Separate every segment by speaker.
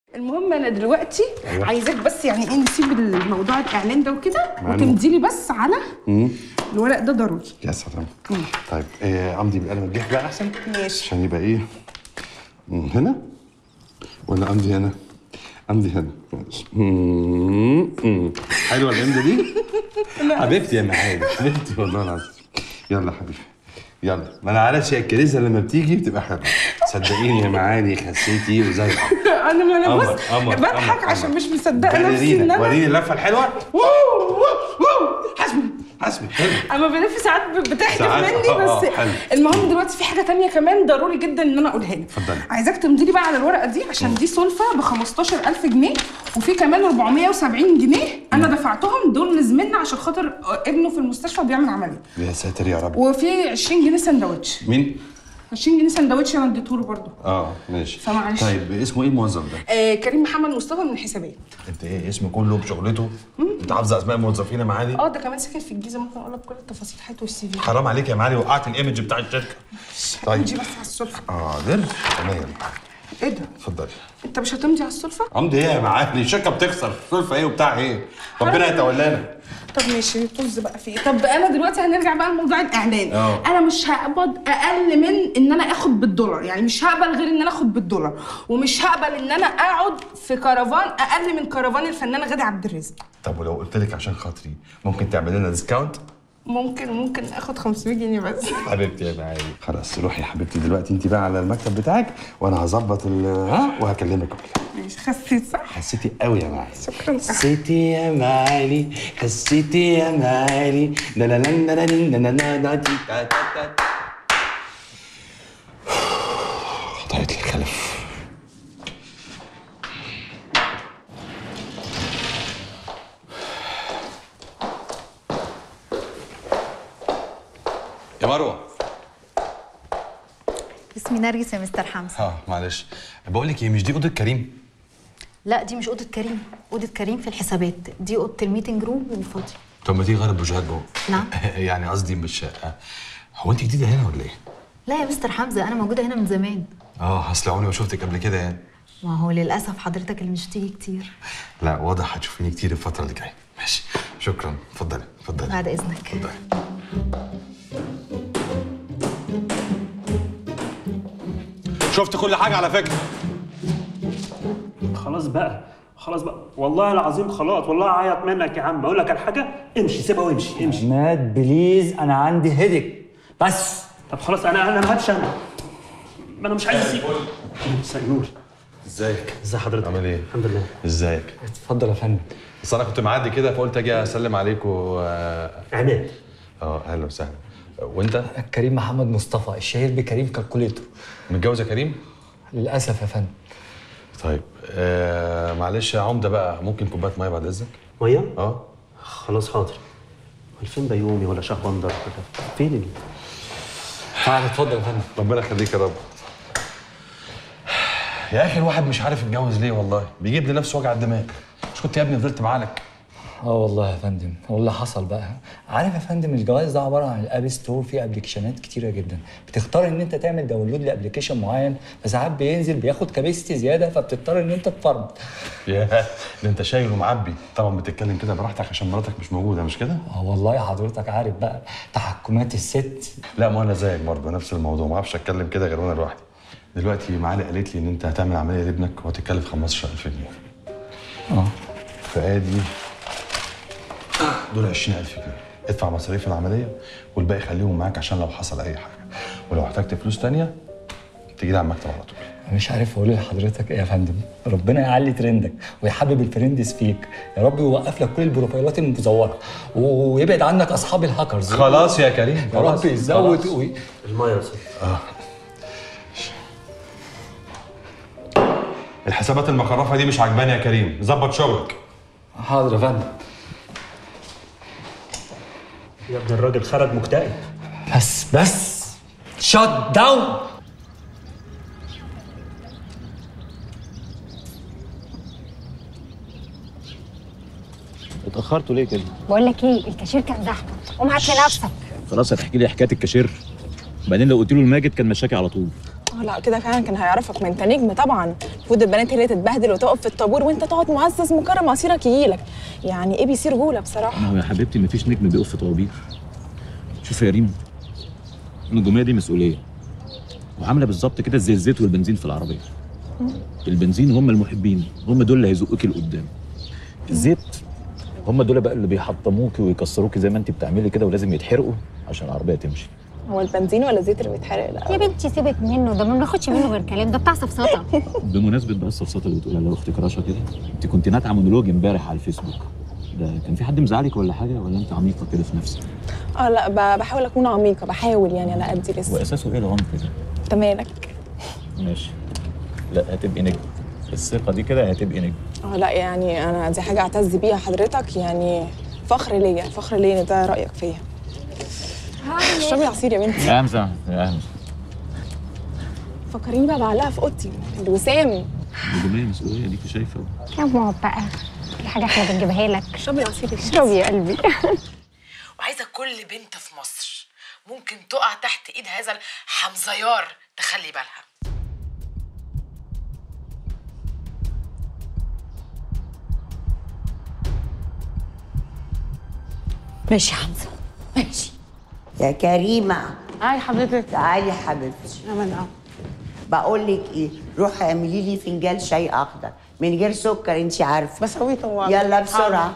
Speaker 1: المهم انا دلوقتي عايزاك بس يعني ايه نسيب الموضوع الاعلان ده وكده
Speaker 2: معلومة.
Speaker 1: وتمضي لي بس على الورق ده ضروري
Speaker 2: يا سلام طيب إيه امضي بالقلم الجاف بقى احسن
Speaker 1: ماشي
Speaker 2: عشان يبقى ايه مم، هنا ولا امضي هنا امضي هنا ماشي. مم، مم. حلوه الامضه دي حبيبتي يا معالي حبيبتي والله العظيم يلا حبيبي يلا ما انا عارف يا الكريزه لما بتيجي بتبقى حلوه صدقيني يا معالي خسيتي وزي القمر.
Speaker 1: انا ما انا
Speaker 2: قمر،
Speaker 1: بص
Speaker 2: قمر،
Speaker 1: بضحك
Speaker 2: قمر،
Speaker 1: عشان
Speaker 2: قمر.
Speaker 1: مش مصدقه نفسي ان
Speaker 2: باليرينا
Speaker 1: انا
Speaker 2: وريني اللفه الحلوه ووو ووو حسبي حسبي حلو
Speaker 1: اما بلف ساعات بتحدف
Speaker 2: ساعات،
Speaker 1: مني
Speaker 2: آه،
Speaker 1: بس
Speaker 2: آه، حلو.
Speaker 1: المهم دلوقتي في حاجه تانية كمان ضروري جدا ان انا اقولها لك
Speaker 2: اتفضلي.
Speaker 1: عايزاك تمضي لي بقى على الورقه دي عشان دي سلفه ب 15000 جنيه وفي كمان 470 جنيه انا دفعتهم دول لزميلنا عشان خاطر ابنه في المستشفى بيعمل عمليه
Speaker 2: يا ساتر يا رب
Speaker 1: وفي 20 جنيه سندوتش
Speaker 2: مين
Speaker 1: 20 جنيه سندوتش انا اديته برضه
Speaker 2: اه ماشي
Speaker 1: فمعلش.
Speaker 2: طيب اسمه ايه الموظف ده
Speaker 1: آه كريم محمد مصطفى من الحسابات
Speaker 2: انت ايه اسمه كله بشغلته انت حافظه اسماء الموظفين يا معالي
Speaker 1: اه ده كمان ساكن في الجيزه ممكن اقول لك كل التفاصيل حياته والسي في
Speaker 2: حرام عليك يا معالي وقعت الايمج بتاع الشركه طيب
Speaker 1: امضي بس على السلفه
Speaker 2: حاضر تمام
Speaker 1: ايه ده
Speaker 2: اتفضلي
Speaker 1: انت مش هتمضي على السلفه
Speaker 2: امضي ايه يا معالي الشركه بتخسر صرف ايه وبتاع ايه ربنا يتولانا
Speaker 1: طب ماشي طز بقى فيه طب انا دلوقتي هنرجع بقى لموضوع الاعلان
Speaker 2: اه.
Speaker 1: انا مش هقبض اقل من ان انا اخد بالدولار يعني مش هقبل غير ان انا اخد بالدولار ومش هقبل ان انا اقعد في كرفان اقل من كرفان الفنانه غادة عبد الرازق
Speaker 2: طب ولو قلت لك عشان خاطري ممكن تعمل لنا ديسكاونت
Speaker 1: ممكن ممكن اخد 500 جنيه بس
Speaker 2: حبيبتي يا معالي خلاص روحي يا حبيبتي دلوقتي انت بقى على المكتب بتاعك وانا هظبط ال ها وهكلمك
Speaker 1: ماشي خسيت صح
Speaker 2: حسيتي قوي يا معالي
Speaker 1: شكرا
Speaker 2: حسيتي يا معالي حسيتي يا معالي لا لا لا لا لا لا لا لا لا تي تا تا تا. قطعت لي الخلف يا مروه
Speaker 3: اسمي نرجس يا مستر حمزه
Speaker 2: اه معلش بقول لك ايه مش دي اوضه كريم
Speaker 3: لا دي مش اوضه كريم اوضه كريم في الحسابات دي اوضه الميتنج روم وفاضي
Speaker 2: طب ما تيجي غير البوجهات جوه
Speaker 3: نعم.
Speaker 2: يعني قصدي مش هو انت جديده هنا ولا ايه؟
Speaker 3: لا يا مستر حمزه انا موجوده هنا من زمان
Speaker 2: اه اصل عمري ما شفتك قبل كده يعني
Speaker 3: ما هو للاسف حضرتك اللي مش تيجي كتير
Speaker 2: لا واضح هتشوفيني كتير الفتره اللي جايه ماشي شكرا اتفضلي اتفضلي
Speaker 3: بعد اذنك
Speaker 2: اتفضلي شفت كل حاجه على فكره
Speaker 4: خلاص بقى خلاص بقى والله العظيم خلاص والله اعيط منك يا عم اقول لك على حاجه امشي سيبها وامشي امشي
Speaker 5: عماد بليز انا عندي هيدك بس
Speaker 4: طب خلاص انا انا ما هاتش انا ما انا مش عايز اسيب مساء النور
Speaker 2: ازيك
Speaker 4: ازي حضرتك
Speaker 2: عامل ايه
Speaker 4: الحمد لله
Speaker 2: ازيك
Speaker 5: اتفضل يا فندم
Speaker 2: بس انا كنت معدي كده فقلت اجي اسلم عليكم اه
Speaker 4: عماد
Speaker 2: آه، اهلا وسهلا وانت
Speaker 5: كريم محمد مصطفى الشهير بكريم كالكوليتور
Speaker 2: متجوز يا كريم
Speaker 5: للاسف يا فندم
Speaker 2: طيب آه معلش يا عمده بقى ممكن كوبايه ميه بعد اذنك
Speaker 4: ميه
Speaker 2: اه
Speaker 4: خلاص حاضر امال فين بيومي ولا شيخ بندر ولا فين ال...
Speaker 5: تعال اتفضل يا فندم
Speaker 2: ربنا يخليك يا رب يا اخي الواحد مش عارف يتجوز ليه والله بيجيب لنفسه وجع الدماغ مش كنت يا ابني فضلت معاك
Speaker 5: اه والله يا فندم هو اللي حصل بقى عارف يا فندم الجواز ده عباره عن الاب ستور فيه ابلكيشنات كتيره جدا بتختار ان انت تعمل داونلود لابلكيشن معين فساعات بينزل بياخد كابيستي زياده فبتضطر ان انت تفرض
Speaker 2: يا ده انت شايل ومعبي طبعا بتتكلم كده براحتك عشان مراتك مش موجوده مش كده
Speaker 5: اه والله حضرتك عارف بقى تحكمات الست
Speaker 2: لا ما انا زيك برضه نفس الموضوع ما اعرفش اتكلم كده غير وانا لوحدي دلوقتي معالي قالت لي ان انت هتعمل عمليه لابنك وهتتكلف 15000 جنيه
Speaker 5: اه
Speaker 2: فادي دول 20000 جنيه ادفع مصاريف العمليه والباقي خليهم معاك عشان لو حصل اي حاجه ولو احتجت فلوس تانية تيجي لي على المكتب على طول
Speaker 5: مش عارف اقول لحضرتك ايه يا فندم ربنا يعلي ترندك ويحبب الفريندز فيك يا رب يوقف لك كل البروفايلات المزوره ويبعد عنك اصحاب الهاكرز
Speaker 2: خلاص يا كريم
Speaker 5: يا رب يزود وي...
Speaker 4: الميه يا سيدي
Speaker 2: الحسابات المخرفه دي مش عجباني يا كريم ظبط شغلك
Speaker 5: حاضر يا فندم
Speaker 4: يا ابن الراجل خرج مكتئب
Speaker 5: بس بس شut داون
Speaker 6: اتأخرتوا ليه كده؟
Speaker 7: بقول لك ايه الكاشير كان زحمه قوم هات لي نفسك
Speaker 6: خلاص هتحكي لي حكايه الكاشير بعدين لو قلت له الماجد كان مشاكي على طول اه لا كده فعلا كان هيعرفك ما انت نجم طبعا المفروض البنات هي اللي تتبهدل وتقف في الطابور وانت تقعد معزز مكرم مصيرك يجيلك يعني ايه بي رجوله بصراحه
Speaker 8: ما هو يا حبيبتي مفيش نجم بيقف في طوابير شوف يا ريم النجوميه دي مسؤوليه وعامله بالظبط كده زي الزيت والبنزين في العربيه البنزين هم المحبين هم دول اللي هيزقوكي لقدام الزيت هم دول بقى اللي بيحطموكي ويكسروكي زي ما انت بتعملي كده ولازم يتحرقوا عشان العربيه تمشي
Speaker 6: هو البنزين ولا الزيت اللي بيتحرق لا
Speaker 7: يا بنتي سيبك منه ده ما بناخدش منه غير كلام ده بتاع سفسطه
Speaker 8: بمناسبه بقى الصفصات اللي بتقولها لاختك رشا كده انت كنت ناتعه مونولوج امبارح على الفيسبوك ده كان في حد مزعلك ولا حاجه ولا انت عميقه كده في نفسك
Speaker 6: اه لا ب- بحاول اكون عميقه بحاول يعني على قدي لسه
Speaker 8: واساسه ايه العمق ده
Speaker 6: انت مالك
Speaker 8: ماشي لا هتبقي نجم الثقة دي كده هتبقي نجم
Speaker 6: اه لا يعني انا دي حاجه اعتز بيها حضرتك يعني فخر ليا فخر ليا ان ده رايك فيا اشربي عصير يا بنتي
Speaker 8: يا همزة يا همزة
Speaker 6: فكريني بقى بعلقها في اوضتي الوسام
Speaker 8: نجومية مسؤولية ديكي شايفة
Speaker 7: يا ماما بقى كل حاجه احنا بنجيبها لك
Speaker 6: اشربي عصير يا بنتي.
Speaker 7: اشربي يا قلبي
Speaker 9: وعايزه كل بنت في مصر ممكن تقع تحت ايد هذا الحمزيار تخلي بالها
Speaker 3: ماشي يا حمزه ماشي
Speaker 10: يا كريمة
Speaker 9: هاي حضرتك
Speaker 10: تعالي يا حبيبتي بقول لك ايه روحي اعملي لي فنجان شاي اخضر من غير سكر انت عارفه
Speaker 9: بسويه طبعا
Speaker 10: يلا بسرعه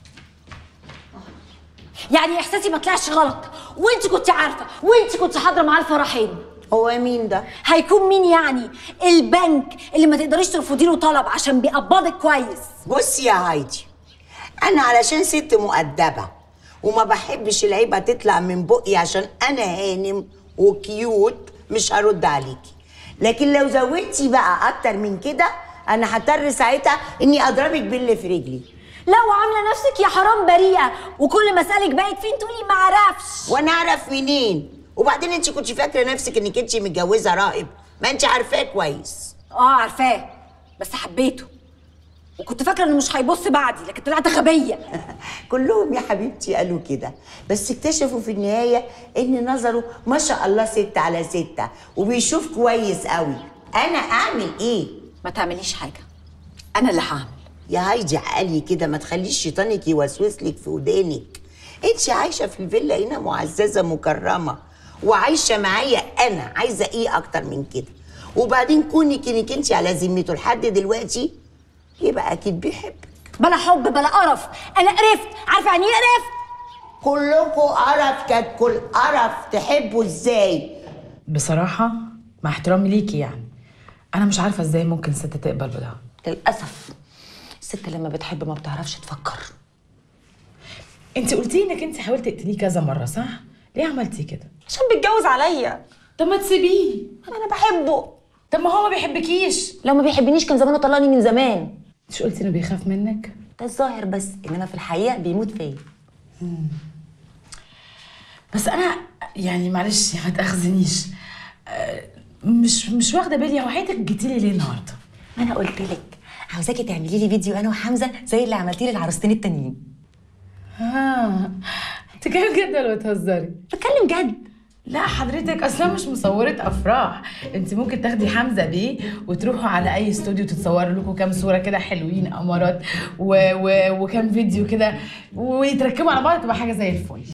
Speaker 3: يعني احساسي ما طلعش غلط وانت كنت عارفه وانت كنت حاضره معاه الفرحين
Speaker 10: هو مين ده
Speaker 3: هيكون مين يعني البنك اللي ما تقدريش ترفضي له طلب عشان بيقبضك كويس
Speaker 10: بصي يا هايدي انا علشان ست مؤدبه وما بحبش العيبه تطلع من بقي عشان انا هانم وكيوت مش هرد عليكي لكن لو زودتي بقى اكتر من كده انا هضطر ساعتها اني اضربك باللي في رجلي
Speaker 3: لا وعامله نفسك يا حرام بريئه وكل ما اسالك بقت فين تقولي ما اعرفش
Speaker 10: وانا اعرف منين وبعدين انت كنت فاكره نفسك انك انت متجوزه راهب ما انت عارفاه كويس
Speaker 3: اه عارفاه بس حبيته وكنت فاكره انه مش هيبص بعدي لكن طلعت غبيه
Speaker 10: كلهم يا حبيبتي قالوا كده بس اكتشفوا في النهايه ان نظره ما شاء الله ستة على ستة وبيشوف كويس قوي انا اعمل ايه
Speaker 3: ما تعمليش حاجه انا اللي هعمل
Speaker 10: يا هايدي عقلي كده ما تخليش شيطانك يوسوس لك في ودانك انت عايشه في الفيلا هنا معززه مكرمه وعايشه معايا انا عايزه ايه اكتر من كده وبعدين كونك انك انت على ذمته لحد دلوقتي يبقى اكيد بيحبك
Speaker 3: بلا حب بلا قرف انا قرفت عارفه يعني ايه قرفت
Speaker 10: كلكم قرف كل قرف تحبوا ازاي
Speaker 9: بصراحة مع احترامي ليكي يعني أنا مش عارفة إزاي ممكن ست تقبل بده
Speaker 11: للأسف الست لما بتحب ما بتعرفش تفكر
Speaker 9: أنت قلتي إنك أنت حاولتي تقتليه كذا مرة صح؟ ليه عملتي كده؟
Speaker 6: عشان بيتجوز عليا
Speaker 9: طب ما تسيبيه
Speaker 6: انا بحبه
Speaker 9: طب ما هو ما بيحبكيش
Speaker 11: لو ما بيحبنيش كان زمانه طلقني من زمان
Speaker 9: مش قلتي إنه بيخاف منك؟
Speaker 11: ده الظاهر بس انما في الحقيقه بيموت فيا
Speaker 9: بس أنا يعني معلش ما تأخذنيش آه، مش مش واخدة بالي هو حياتك جيتي لي ليه النهارده؟
Speaker 11: ما انا قلت لك عاوزاكي تعملي لي فيديو انا وحمزه زي اللي عملتيه لي العروستين التانيين
Speaker 9: اه انت كده بجد ولا بتهزري؟
Speaker 11: بتكلم جد
Speaker 9: لا حضرتك اصلا مش مصورة افراح انت ممكن تاخدي حمزة بيه وتروحوا على اي استوديو تتصوروا لكم كام صورة كده حلوين امارات و... و... وكام فيديو كده ويتركبوا على بعض تبقى حاجة زي الفل